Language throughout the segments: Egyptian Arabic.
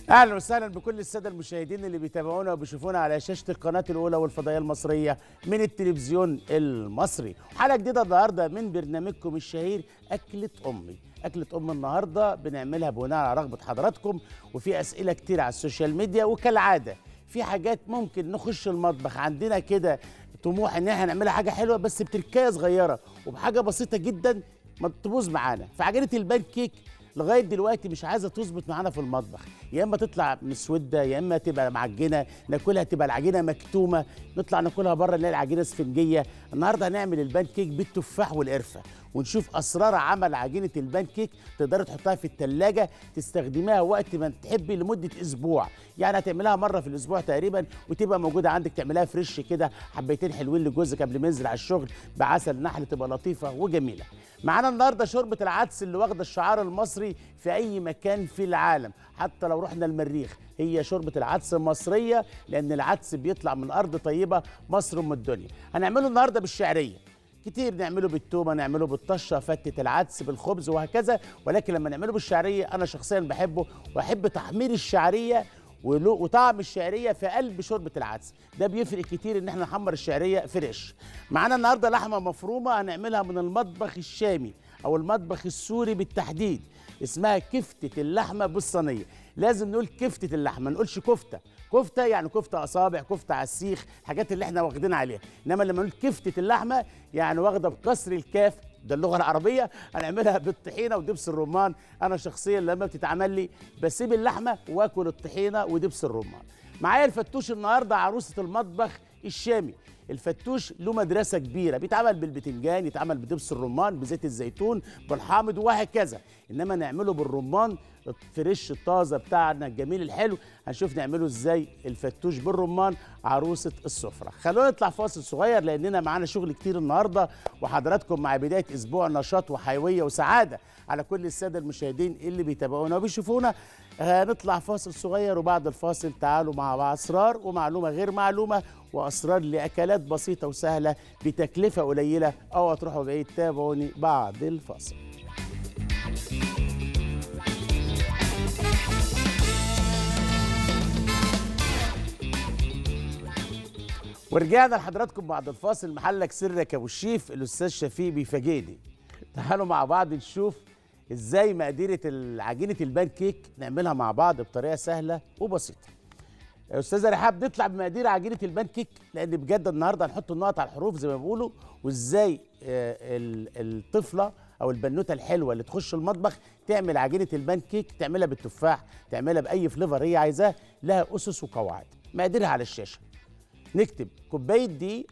اهلا وسهلا بكل الساده المشاهدين اللي بيتابعونا وبيشوفونا على شاشه القناه الاولى والفضائيه المصريه من التلفزيون المصري حلقه جديده النهارده من برنامجكم الشهير اكله امي اكله ام النهارده بنعملها بناء على رغبه حضراتكم وفي اسئله كتير على السوشيال ميديا وكالعاده في حاجات ممكن نخش المطبخ عندنا كده طموح ان احنا نعملها حاجه حلوه بس بتركايه صغيره وبحاجه بسيطه جدا ما تبوظ معانا فعجينه البان كيك لغايه دلوقتي مش عايزه تظبط معانا في المطبخ يا اما تطلع مسوده يا اما تبقى معجنه ناكلها تبقى العجينه مكتومه نطلع ناكلها بره نلاقي العجينه اسفنجيه النهارده هنعمل البان كيك بالتفاح والقرفه ونشوف اسرار عمل عجينه البان كيك تقدري تحطها في الثلاجه تستخدميها وقت ما تحبي لمده اسبوع يعني هتعملها مره في الاسبوع تقريبا وتبقى موجوده عندك تعملها فريش كده حبيتين حلوين لجوزك قبل ما ينزل على الشغل بعسل نحل تبقى لطيفه وجميله معانا النهارده شوربه العدس اللي واخده الشعار المصري في اي مكان في العالم حتى لو رحنا المريخ هي شوربه العدس مصريه لان العدس بيطلع من ارض طيبه مصر ام الدنيا هنعمله النهارده بالشعريه كتير نعمله بالتومه نعمله بالطشه فتة العدس بالخبز وهكذا ولكن لما نعمله بالشعريه انا شخصيا بحبه واحب تحمير الشعريه ولو- وطعم الشعريه في قلب شوربه العدس ده بيفرق كتير ان احنا نحمر الشعريه فريش معانا النهارده لحمه مفرومه هنعملها من المطبخ الشامي او المطبخ السوري بالتحديد اسمها كفتة اللحمة بالصينية لازم نقول كفتة اللحمة ما نقولش كفتة كفتة يعني كفتة أصابع كفتة على السيخ الحاجات اللي احنا واخدين عليها إنما لما نقول كفتة اللحمة يعني واخدة بكسر الكاف ده اللغة العربية هنعملها بالطحينة ودبس الرمان أنا شخصيا لما بتتعمل لي بسيب اللحمة وآكل الطحينة ودبس الرمان معايا الفتوش النهارده عروسة المطبخ الشامي الفتوش له مدرسة كبيرة بيتعمل بالبتنجان يتعمل بدبس الرمان بزيت الزيتون بالحامض وهكذا إنما نعمله بالرمان الفريش الطازة بتاعنا الجميل الحلو هنشوف نعمله ازاي الفتوش بالرمان عروسة السفرة خلونا نطلع فاصل صغير لأننا معانا شغل كتير النهاردة وحضراتكم مع بداية أسبوع نشاط وحيوية وسعادة على كل السادة المشاهدين اللي بيتابعونا وبيشوفونا هنطلع فاصل صغير وبعد الفاصل تعالوا مع أسرار ومعلومة غير معلومة وأسرار لأكلات بسيطة وسهلة بتكلفة قليلة أو تروحوا بعيد تابعوني بعد الفاصل ورجعنا لحضراتكم بعد الفاصل محلك سرك يا ابو الشيف الاستاذ شفيق بيفاجئني تعالوا مع بعض نشوف ازاي مقادير عجينه البان كيك نعملها مع بعض بطريقه سهله وبسيطه يا استاذه رحاب نطلع بمقادير عجينه البان كيك لان بجد النهارده هنحط النقط على الحروف زي ما بيقولوا وازاي آه، ال- الطفله او البنوته الحلوه اللي تخش المطبخ تعمل عجينه البان كيك تعملها بالتفاح تعملها باي فليفر هي عايزاه لها اسس وقواعد مقاديرها على الشاشه نكتب كوبايه دي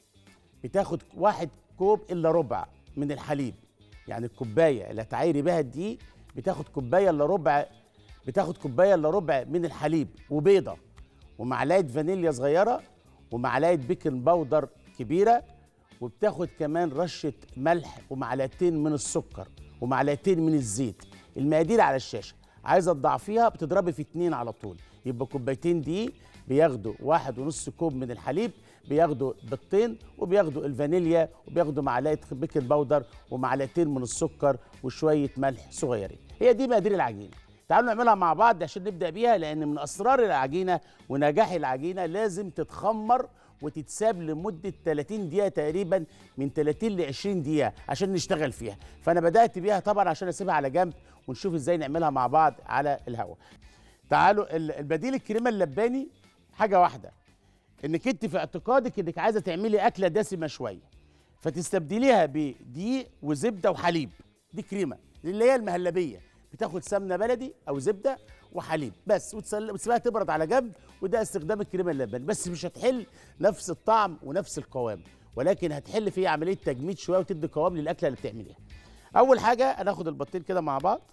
بتاخد واحد كوب الا ربع من الحليب يعني الكوبايه اللي هتعايري بيها الدقيق بتاخد كوبايه الا ربع بتاخد كوبايه الا ربع من الحليب وبيضه ومعلقه فانيليا صغيره ومعلقه بيكنج باودر كبيره وبتاخد كمان رشه ملح ومعلقتين من السكر ومعلقتين من الزيت المقادير على الشاشه عايزه تضعفيها بتضربي في اتنين على طول يبقى كوبايتين دقيق بياخدوا واحد ونص كوب من الحليب بياخدوا بيضتين وبياخدوا الفانيليا وبياخدوا معلقه بيكنج باودر ومعلقتين من السكر وشويه ملح صغيرين هي دي مقادير العجينه تعالوا نعملها مع بعض عشان نبدا بيها لان من اسرار العجينه ونجاح العجينه لازم تتخمر وتتساب لمده 30 دقيقه تقريبا من 30 ل 20 دقيقه عشان نشتغل فيها فانا بدات بيها طبعا عشان اسيبها على جنب ونشوف ازاي نعملها مع بعض على الهواء تعالوا ال- البديل الكريمه اللباني حاجه واحده انك انت في اعتقادك انك عايزه تعملي اكله دسمه شويه فتستبدليها بدقيق وزبده وحليب دي كريمه اللي هي المهلبيه بتاخد سمنه بلدي او زبده وحليب بس وتسل- وتسيبها تبرد على جنب وده استخدام الكريمه اللباني بس مش هتحل نفس الطعم ونفس القوام ولكن هتحل فيه عمليه تجميد شويه وتدي قوام للاكله اللي بتعمليها اول حاجه هناخد البطين كده مع بعض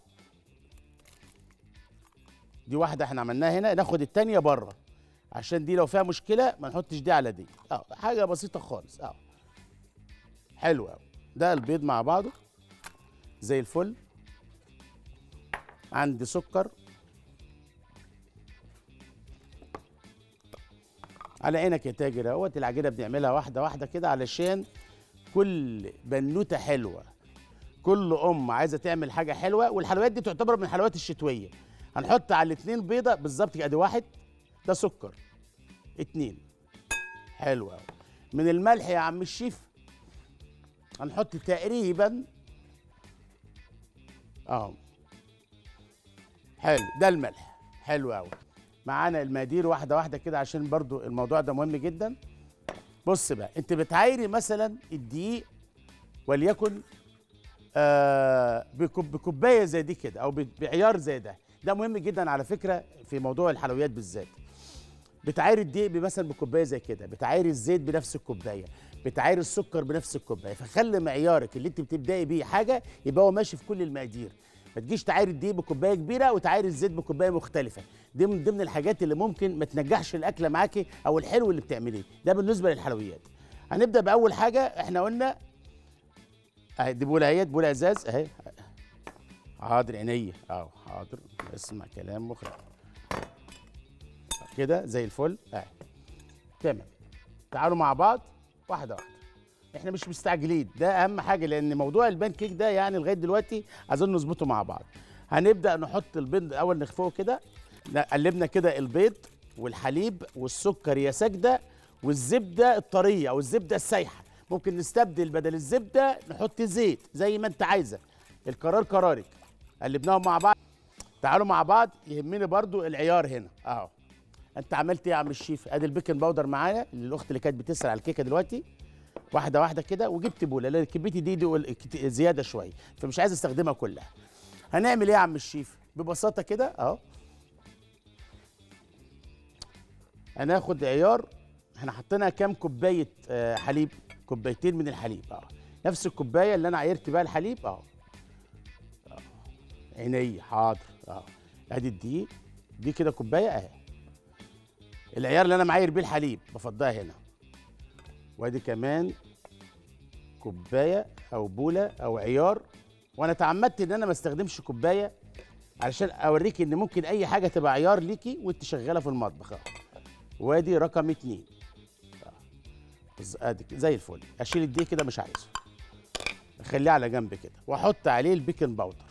دي واحده احنا عملناها هنا ناخد التانية بره عشان دي لو فيها مشكله ما نحطش دي على دي اه حاجه بسيطه خالص اه حلو قوي ده البيض مع بعضه زي الفل عندي سكر على عينك يا تاجر اهوت العجينه بنعملها واحده واحده كده علشان كل بنوته حلوه كل ام عايزه تعمل حاجه حلوه والحلويات دي تعتبر من الحلويات الشتويه هنحط على الاتنين بيضه بالظبط كده ادي واحد ده سكر اتنين حلو قوي من الملح يا عم الشيف هنحط تقريبا اه حلو ده الملح حلو قوي معانا المقادير واحده واحده كده عشان برضو الموضوع ده مهم جدا بص بقى انت بتعايري مثلا الدقيق وليكن آه بكوب بكوبايه زي دي كده او ب- بعيار زي ده ده مهم جدا على فكره في موضوع الحلويات بالذات بتعايري الدقيق مثلا بكوبايه زي كده بتعايري الزيت بنفس الكوبايه بتعايري السكر بنفس الكوبايه فخلي معيارك اللي انت بتبداي بيه حاجه يبقى هو ماشي في كل المقادير ما تجيش تعايري الدقيق بكوبايه كبيره وتعايري الزيت بكوبايه مختلفه دي من ضمن الحاجات اللي ممكن ما تنجحش الاكله معاكي او الحلو اللي بتعمليه ده بالنسبه للحلويات هنبدا باول حاجه احنا قلنا اهي دي بوله اهي بوله ازاز اهي حاضر عينيا اهو حاضر اسمع كلام مخرج كده زي الفل اهي تمام تعالوا مع بعض واحده واحده احنا مش مستعجلين ده اهم حاجه لان موضوع البان كيك ده يعني لغايه دلوقتي عايزين نظبطه مع بعض هنبدا نحط البيض الاول نخفقه كده قلبنا كده البيض والحليب والسكر يا ساجده والزبده الطريه او الزبده السايحه ممكن نستبدل بدل الزبده نحط زيت زي ما انت عايزه القرار قرارك قلبناهم مع بعض تعالوا مع بعض يهمني برضو العيار هنا اهو انت عملت ايه يا عم الشيف ادي البيكنج باودر معايا الاخت اللي كانت بتسال على الكيكه دلوقتي واحده واحده كده وجبت بوله لان كميتي دي, دي كت- زياده شويه فمش عايز استخدمها كلها هنعمل ايه يا عم الشيف ببساطه كده اهو هناخد عيار احنا حطينا كام كوبايه آه، حليب كوبايتين من الحليب اه نفس الكوبايه اللي انا عايرت بيها الحليب اه آه. عيني حاضر اه ادي الدقيق دي كده كوبايه اهي العيار اللي انا معاير بيه الحليب بفضها هنا وادي كمان كوبايه او بوله او عيار وانا تعمدت ان انا ما استخدمش كوبايه علشان اوريك ان ممكن اي حاجه تبقى عيار ليكي وانت شغاله في المطبخ أهو. وادي رقم اتنين آه. بز- ادي كده، زي الفل اشيل الدقيق كده مش عايزه اخليه على جنب كده واحط عليه البيكنج باودر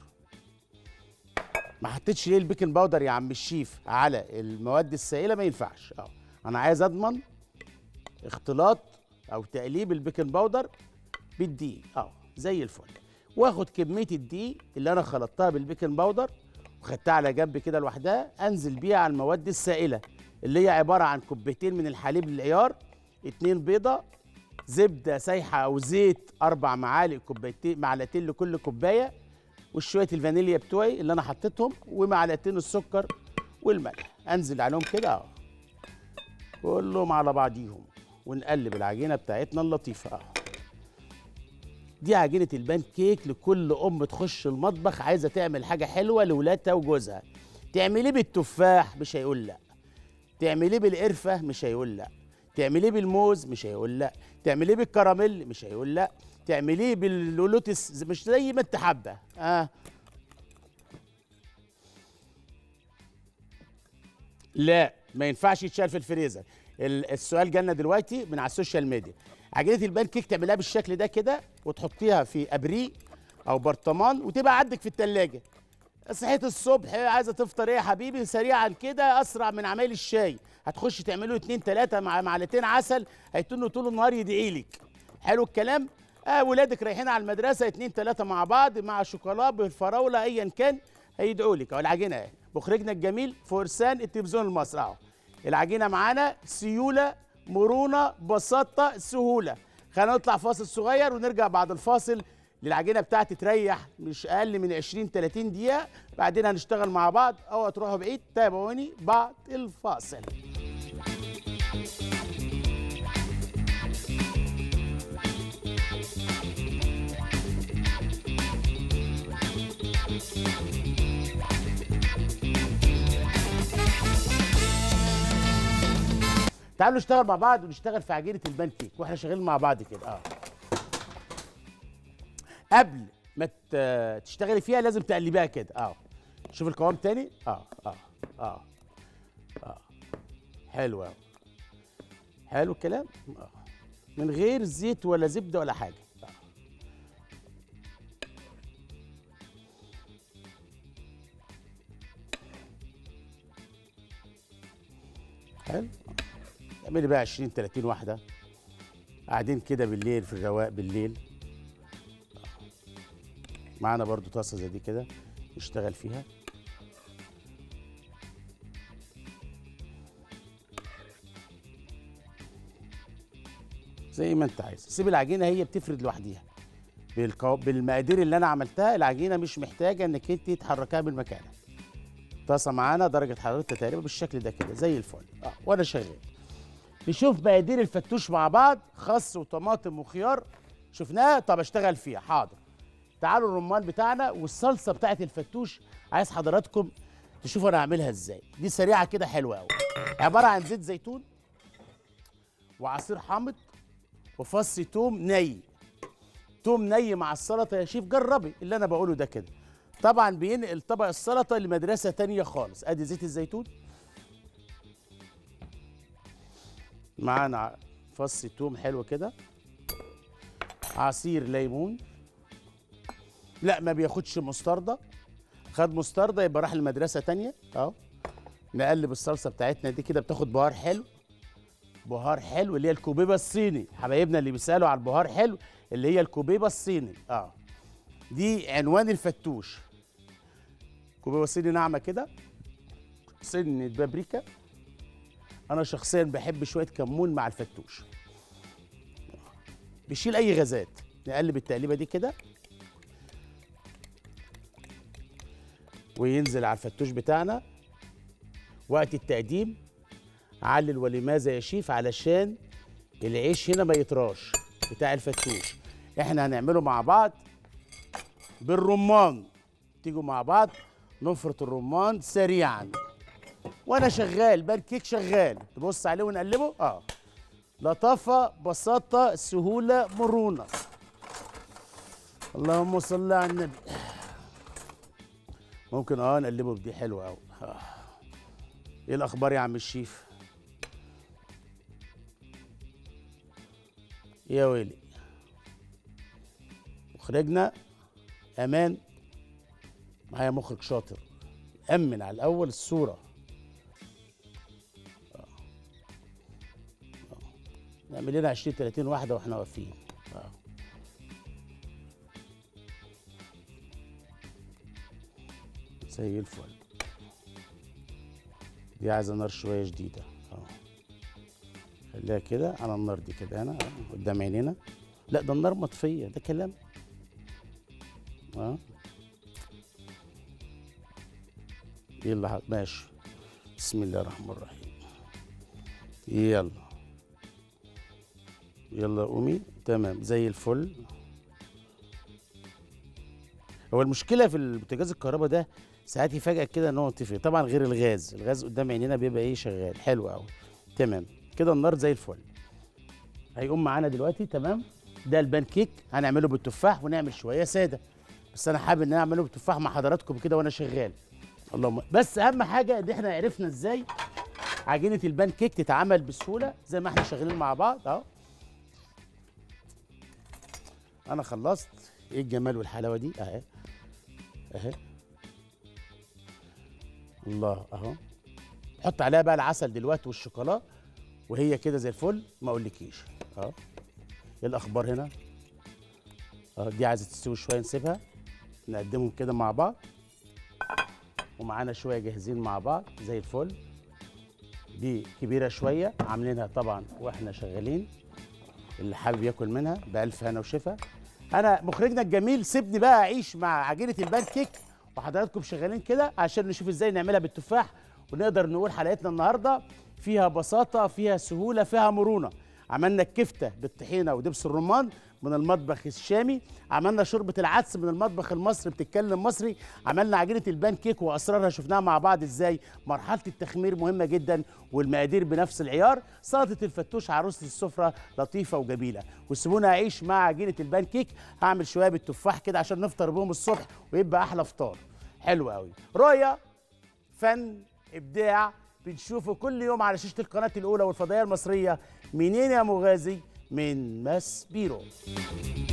ما حطيتش ليه البيكنج باودر يا عم الشيف على المواد السائله ما ينفعش اه انا عايز اضمن اختلاط او تقليب البيكنج باودر بالدقيق اه زي الفل واخد كميه الدقيق اللي انا خلطتها بالبيكنج باودر وخدتها على جنب كده لوحدها انزل بيها على المواد السائله اللي هي عباره عن كوبايتين من الحليب العيار اتنين بيضه زبده سايحه او زيت اربع معالق كوبايتين معلقتين لكل كوبايه وشويه الفانيليا بتوعي اللي انا حطيتهم ومعلقتين السكر والملح انزل عليهم كده اهو كلهم على بعضيهم ونقلب العجينه بتاعتنا اللطيفه اهو دي عجينه البان كيك لكل ام تخش المطبخ عايزه تعمل حاجه حلوه لولادها وجوزها تعمليه بالتفاح مش هيقول لا تعمليه بالقرفه مش هيقول لا تعمليه بالموز مش هيقول لا تعمليه بالكراميل مش هيقول لا تعمليه باللوتس مش زي ما انت حابه اه لا ما ينفعش يتشال في الفريزر ال- السؤال جالنا دلوقتي من على السوشيال ميديا عجينه البان كيك تعملها بالشكل ده كده وتحطيها في ابريق او برطمان وتبقى عندك في التلاجة صحيت الصبح عايزه تفطر ايه يا حبيبي سريعا كده اسرع من عمايل الشاي هتخش تعمله اتنين تلاته مع معلقتين عسل هيتنوا طول النهار يدعي لك حلو الكلام اه ولادك رايحين على المدرسه اتنين تلاته مع بعض مع شوكولا بالفراوله ايا كان هيدعوا لك اهو العجينه اهي مخرجنا الجميل فرسان التلفزيون المصري اهو العجينه معانا سيوله مرونه بساطه سهوله خلينا نطلع فاصل صغير ونرجع بعد الفاصل للعجينه بتاعتي تريح مش اقل من 20 30 دقيقه بعدين هنشتغل مع بعض او هتروحوا بعيد تابعوني بعد الفاصل تعالوا نشتغل مع بعض ونشتغل في عجينه البان كيك واحنا شغالين مع بعض كده اه قبل ما ت- تشتغلي فيها لازم تقلبيها كده اه شوف القوام تاني اه اه اه اه حلو أوي. حلو الكلام آه. من غير زيت ولا زبده ولا حاجه آه. حلو اعملي بقى 20 30 واحده قاعدين كده بالليل في الرواق بالليل معانا برضو طاسه زي دي كده نشتغل فيها زي ما انت عايز سيب العجينه هي بتفرد لوحديها بالقو... بالمقادير اللي انا عملتها العجينه مش محتاجه انك انت تحركها من مكانها طاسه معانا درجه حرارتها تقريبا بالشكل ده كده زي الفل اه وانا شغال نشوف مقادير الفتوش مع بعض خس وطماطم وخيار شفناها طب اشتغل فيها حاضر تعالوا الرمان بتاعنا والصلصه بتاعت الفتوش عايز حضراتكم تشوفوا انا هعملها ازاي دي سريعه كده حلوه قوي عباره عن زيت زيتون وعصير حامض وفص توم ني توم ني مع السلطه يا شيف جربي اللي انا بقوله ده كده طبعا بينقل طبق السلطه لمدرسه تانية خالص ادي زيت الزيتون معانا فص توم حلو كده عصير ليمون لا ما بياخدش مستردة خد مستردة يبقى راح لمدرسة تانية اهو نقلب الصلصة بتاعتنا دي كده بتاخد بهار حلو بهار حلو اللي هي الكوبيبة الصيني حبايبنا اللي بيسألوا على البهار حلو اللي هي الكوبيبة الصيني اه دي عنوان الفتوش كوبيبة صيني ناعمة كده سنة بابريكا انا شخصيا بحب شوية كمون مع الفتوش بيشيل اي غازات نقلب التقليبة دي كده وينزل على الفتوش بتاعنا وقت التقديم علل ولماذا يا شيف علشان العيش هنا ما يطراش بتاع الفتوش احنا هنعمله مع بعض بالرمان تيجوا مع بعض نفرط الرمان سريعا وانا شغال بانكيك شغال تبص عليه ونقلبه اه لطافه بساطه سهوله مرونه اللهم صل على النبي ممكن اه نقلبه بدي حلوه قوي آه. ايه الاخبار يا عم الشيف يا ويلي مخرجنا امان معايا مخرج شاطر امن على الاول الصوره آه. آه. نعمل لنا 20 30 واحده واحنا واقفين آه. زي الفل دي عايزه نار شويه شديده اه خليها كده على النار دي كده هنا اه قدام عينينا لا ده النار مطفيه ده كلام اه يلا ماشي بسم الله الرحمن الرحيم يلا يلا قومي تمام زي الفل هو المشكله في البوتاجاز الكهرباء ده ساعات يفاجئك كده ان هو طفي طبعا غير الغاز الغاز قدام عينينا بيبقى ايه شغال حلو قوي تمام كده النار زي الفل هيقوم معانا دلوقتي تمام ده البان كيك هنعمله بالتفاح ونعمل شويه ساده بس انا حابب ان انا اعمله بالتفاح مع حضراتكم كده وانا شغال اللهم بس اهم حاجه ان احنا عرفنا ازاي عجينه البان كيك تتعمل بسهوله زي ما احنا شغالين مع بعض اهو انا خلصت ايه الجمال والحلاوه دي اهي اهي الله اهو حط عليها بقى العسل دلوقتي والشوكولا وهي كده زي الفل ما اقولكيش اهو ايه الاخبار هنا اه دي عايزه تستوي شويه نسيبها نقدمهم كده مع بعض ومعانا شويه جاهزين مع بعض زي الفل دي كبيره شويه عاملينها طبعا واحنا شغالين اللي حابب ياكل منها بألف هنا وشفا انا مخرجنا الجميل سيبني بقى اعيش مع عجينه البان كيك وحضراتكم شغالين كده عشان نشوف ازاي نعملها بالتفاح ونقدر نقول حلقتنا النهارده فيها بساطه فيها سهوله فيها مرونه عملنا الكفته بالطحينه ودبس الرمان من المطبخ الشامي عملنا شوربه العدس من المطبخ المصري بتتكلم مصري عملنا عجينه البان كيك واسرارها شفناها مع بعض ازاي مرحله التخمير مهمه جدا والمقادير بنفس العيار سلطه الفتوش عروسه السفره لطيفه وجميله وسيبونا اعيش مع عجينه البان كيك هعمل شويه بالتفاح كده عشان نفطر بيهم الصبح ويبقى احلى فطار حلو قوي رؤيه فن ابداع بنشوفه كل يوم على شاشه القناه الاولى والفضائيه المصريه منين يا مغازي من ماس بيرو